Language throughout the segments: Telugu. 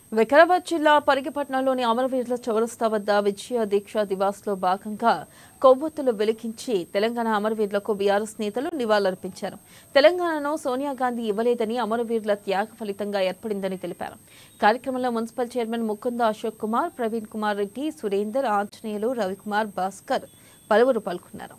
వికారాబాద్ జిల్లా పరిగిపట్నంలోని అమరవీరుల చౌరస్తా వద్ద విజయ దీక్ష దివాస్ లో భాగంగా కొవ్వొత్తులు వెలిగించి తెలంగాణ అమరవీరులకు బీఆర్ఎస్ నేతలు నివాళులర్పించారు తెలంగాణను సోనియా గాంధీ ఇవ్వలేదని అమరవీరుల త్యాగ ఫలితంగా ఏర్పడిందని తెలిపారు కార్యక్రమంలో మున్సిపల్ చైర్మన్ ముకుంద అశోక్ కుమార్ ప్రవీణ్ కుమార్ రెడ్డి సురేందర్ ఆంజనేయులు రవికుమార్ భాస్కర్ పలువురు పాల్గొన్నారు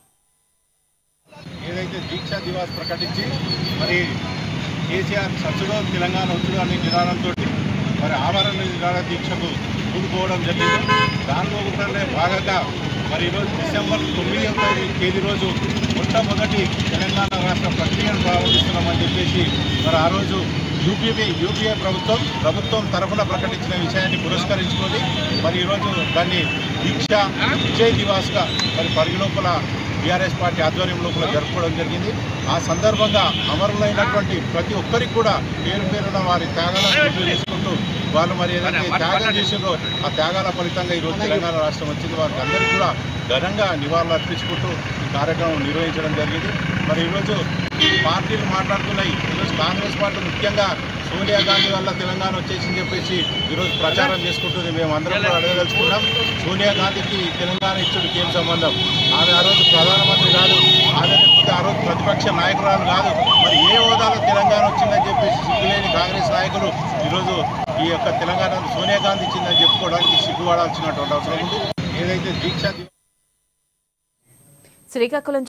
ఏదైతే దీక్షా దివాస్ ప్రకటించి మరి కేసీఆర్ సచ్చుడో తెలంగాణ వచ్చుడు అనే నిదానంతో మరి ఆమరణ నిరాహార దీక్షకు కూడుకోవడం జరిగింది దానిలో కూడా భాగంగా మరి ఈరోజు డిసెంబర్ తొమ్మిదవ తేదీ రోజు మొట్టమొదటి తెలంగాణ రాష్ట్ర ప్రక్రియను ప్రారంభిస్తున్నామని చెప్పేసి మరి ఆ రోజు యూపీపీ యూపీఏ ప్రభుత్వం ప్రభుత్వం తరఫున ప్రకటించిన విషయాన్ని పురస్కరించుకొని మరి ఈరోజు దాన్ని దీక్ష విజయ్ దివాస్గా మరి పరిలోపల బీఆర్ఎస్ పార్టీ ఆధ్వర్యం లోపల జరుపుకోవడం జరిగింది ఆ సందర్భంగా అమరులైనటువంటి ప్రతి ఒక్కరికి కూడా పేరు పేరున వారి త్యాగాలను గుర్తు చేసుకుంటూ వాళ్ళు మరి ఏదైతే త్యాగం చేసిందో ఆ త్యాగాల ఫలితంగా ఈరోజు తెలంగాణ రాష్ట్రం వచ్చింది వారికి అందరికీ కూడా ఘనంగా నివాళులు అర్పించుకుంటూ ఈ కార్యక్రమం నిర్వహించడం జరిగింది మరి ఈరోజు పార్టీలు మాట్లాడుతున్నాయి ఈరోజు కాంగ్రెస్ పార్టీ ముఖ్యంగా సోనియా గాంధీ వల్ల తెలంగాణ వచ్చేసింది చెప్పేసి ఈరోజు ప్రచారం చేసుకుంటుంది మేము అందరం కూడా అడగదలుచుకున్నాం సోనియా గాంధీకి తెలంగాణ ఇచ్చుడికి ఏం సంబంధం ఆమె ఆ రోజు ప్రధానమంత్రి కాదు ఆమె లేకపోతే ఆ రోజు ప్రతిపక్ష నాయకురాలు కాదు మరి ఏ హోదాలో తెలంగాణ వచ్చిందని చెప్పేసి సిగ్గులేని కాంగ్రెస్ నాయకులు ఈరోజు ఈ యొక్క తెలంగాణ సోనియా గాంధీ ఇచ్చిందని చెప్పుకోవడానికి సిగ్గుపడాల్సినటువంటి అవసరం ఉంది ఏదైతే దీక్ష శ్రీకాకుళం